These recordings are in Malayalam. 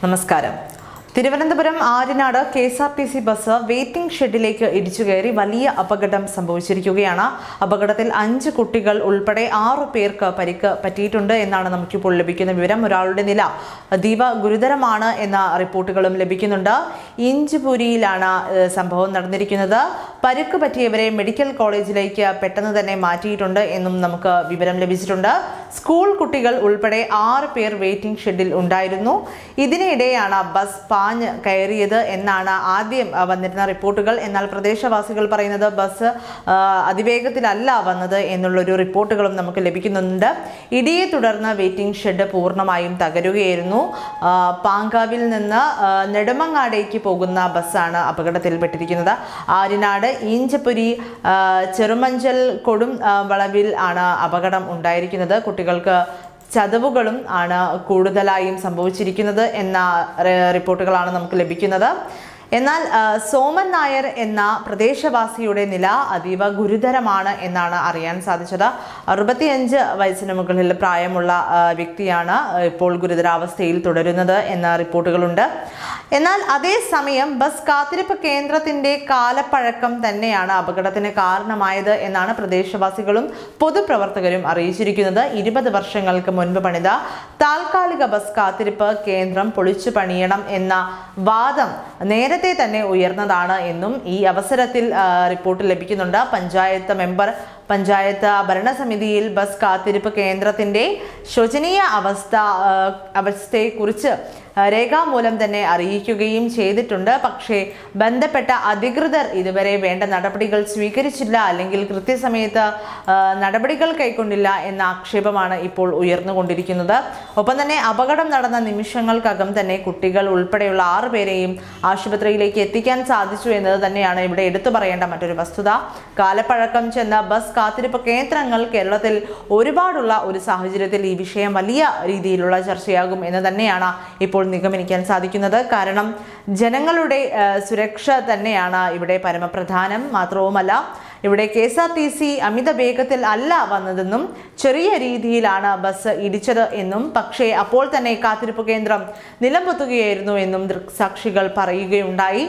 നമസ്കാരം Thiruvananthapuram Aryanad K S R T C bus waiting ഷെഡിലേക്ക് ഇടിച്ചു കയറി വലിയ അപകടം സംഭവിച്ചിരിക്കുകയാണ് അപകടത്തിൽ അഞ്ച് കുട്ടികൾ ഉൾപ്പെടെ ആറു പേർക്ക് പരിക്ക് പറ്റിയിട്ടുണ്ട് എന്നാണ് നമുക്കിപ്പോൾ ലഭിക്കുന്ന വിവരം ഒരാളുടെ നില അതീവ ഗുരുതരമാണ് എന്ന റിപ്പോർട്ടുകളും ലഭിക്കുന്നുണ്ട് ഇഞ്ചുപുരിയിലാണ് ഏഹ്, സംഭവം നടന്നിരിക്കുന്നത് പരുക്ക് പറ്റിയവരെ മെഡിക്കൽ കോളേജിലേക്ക് പെട്ടെന്ന് തന്നെ മാറ്റിയിട്ടുണ്ട് എന്നും നമുക്ക് വിവരം ലഭിച്ചിട്ടുണ്ട് സ്കൂൾ കുട്ടികൾ ഉൾപ്പെടെ ആറ് പേർ വെയിറ്റിംഗ് ഷെഡിൽ ഉണ്ടായിരുന്നു ഇതിനിടെയാണ് ബസ് പാഞ്ഞ് കയറിയത് എന്നാണ് ആദ്യം ആ, വന്നിരുന്ന റിപ്പോർട്ടുകൾ എന്നാൽ പ്രദേശവാസികൾ പറയുന്നത് ബസ് ആ, അതിവേഗത്തിലല്ല വന്നത് എന്നുള്ളൊരു റിപ്പോർട്ടുകളും നമുക്ക് ലഭിക്കുന്നുണ്ട് ഇടിയെ തുടർന്ന് വെയിറ്റിംഗ് ഷെഡ് പൂർണ്ണമായും തകരുകയായിരുന്നു ആ, പാങ്കാവിൽ നിന്ന് ആ, നെടുമങ്ങാടേക്ക് പോകുന്ന ബസ്സാണ് അപകടത്തിൽപ്പെട്ടിരിക്കുന്നത് ആര്യനാട് ഈഞ്ചപ്പുരി ആ, ചെറുമഞ്ചൽ കൊടും ആ, വളവിൽ ആണ് അപകടം ഉണ്ടായിരിക്കുന്നത് കുട്ടികൾക്ക് ചതവുകളും ആണ് കൂടുതലായും സംഭവിച്ചിരിക്കുന്നത് എന്ന റി- റിപ്പോർട്ടുകളാണ് നമുക്ക് ലഭിക്കുന്നത് എന്നാൽ ആ, സോമൻ നായർ എന്ന പ്രദേശവാസിയുടെ നില അതീവ ഗുരുതരമാണ് എന്നാണ് അറിയാൻ സാധിച്ചത് അറുപത്തിയഞ്ച് വയസ്സിന് മുകളിൽ പ്രായമുള്ള ആ, വ്യക്തിയാണ് ഇപ്പോൾ ഗുരുതരാവസ്ഥയിൽ തുടരുന്നത് എന്ന റിപ്പോർട്ടുകളുണ്ട് എന്നാൽ അതേസമയം ബസ് കാത്തിരിപ്പ് കേന്ദ്രത്തിന്റെ കാലപ്പഴക്കം തന്നെയാണ് അപകടത്തിന് കാരണമായത് എന്നാണ് പ്രദേശവാസികളും പൊതുപ്രവർത്തകരും അറിയിച്ചിരിക്കുന്നത് ഇരുപത് വർഷങ്ങൾക്ക് മുൻപ് പണിത താൽക്കാലിക ബസ് കാത്തിരിപ്പ് കേന്ദ്രം പൊളിച്ചു പണിയണം എന്ന വാദം നേരത്തെ തന്നെ ഉയർന്നതാണ് എന്നും ഈ അവസരത്തിൽ ആ, റിപ്പോർട്ട് ലഭിക്കുന്നുണ്ട് പഞ്ചായത്ത് മെമ്പർ പഞ്ചായത്ത് ഭരണസമിതിയിൽ ബസ് കാത്തിരിപ്പ് കേന്ദ്രത്തിന്റെ ശോചനീയ അവസ്ഥ ആ, അവസ്ഥയെക്കുറിച്ച് ആ, രേഖാമൂലം തന്നെ അറിയിക്കുകയും ചെയ്തിട്ടുണ്ട് പക്ഷേ ബന്ധപ്പെട്ട അധികൃതർ ഇതുവരെ വേണ്ട നടപടികൾ സ്വീകരിച്ചില്ല അല്ലെങ്കിൽ കൃത്യസമയത്ത് ആ, നടപടികൾ കൈക്കൊണ്ടില്ല എന്ന ആക്ഷേപമാണ് ഇപ്പോൾ ഉയർന്നുകൊണ്ടിരിക്കുന്നത് ഒപ്പം തന്നെ അപകടം നടന്ന നിമിഷങ്ങൾക്കകം തന്നെ കുട്ടികൾ ഉൾപ്പെടെയുള്ള ആറ് പേരെയും ആശുപത്രിയിലേക്ക് എത്തിക്കാൻ സാധിച്ചു എന്നത് തന്നെയാണ് ഇവിടെ എടുത്തു പറയേണ്ട മറ്റൊരു വസ്തുത കാലപ്പഴക്കം ചെന്ന ബസ് കാത്തിരിപ്പ് കേന്ദ്രങ്ങൾ കേരളത്തിൽ ഒരുപാടുള്ള ഒരു സാഹചര്യത്തിൽ ഈ വിഷയം വലിയ രീതിയിലുള്ള ചർച്ചയാകും എന്ന് തന്നെയാണ് ഇപ്പോൾ നിഗമനിക്കാൻ സാധിക്കുന്നത് കാരണം ജനങ്ങളുടെ ആ, സുരക്ഷ തന്നെയാണ് ഇവിടെ പരമപ്രധാനം മാത്രവുമല്ല ഇവിടെ K S R T C അമിത വേഗത്തിൽ അല്ല വന്നതെന്നും ചെറിയ രീതിയിലാണ് ബസ് ഇടിച്ചത് എന്നും പക്ഷേ അപ്പോൾ തന്നെ കാത്തിരിപ്പ് കേന്ദ്രം നിലംപൊത്തുകയായിരുന്നു എന്നും ദൃക്സാക്ഷികൾ പറയുകയുണ്ടായി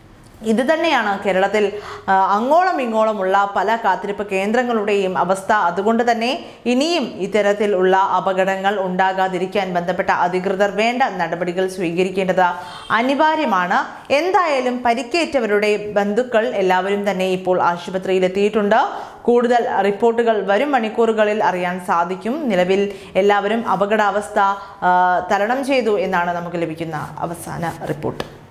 ഇത് തന്നെയാണ് കേരളത്തിൽ ആ, അങ്ങോളം ഇങ്ങോളമുള്ള പല കാത്തിരിപ്പ് കേന്ദ്രങ്ങളുടെയും അവസ്ഥ അതുകൊണ്ട് തന്നെ ഇനിയും ഇത്തരത്തിൽ ഉള്ള അപകടങ്ങൾ ഉണ്ടാകാതിരിക്കാൻ ബന്ധപ്പെട്ട അധികൃതർ വേണ്ട നടപടികൾ സ്വീകരിക്കേണ്ടത് അനിവാര്യമാണ് എന്തായാലും പരിക്കേറ്റവരുടെ ബന്ധുക്കൾ എല്ലാവരും തന്നെ ഇപ്പോൾ ആശുപത്രിയിൽ എത്തിയിട്ടുണ്ട് കൂടുതൽ റിപ്പോർട്ടുകൾ വരും മണിക്കൂറുകളിൽ അറിയാൻ സാധിക്കും നിലവിൽ എല്ലാവരും അപകടാവസ്ഥ ആ, തരണം ചെയ്തു എന്നാണ് നമുക്ക് ലഭിക്കുന്ന അവസാന റിപ്പോർട്ട്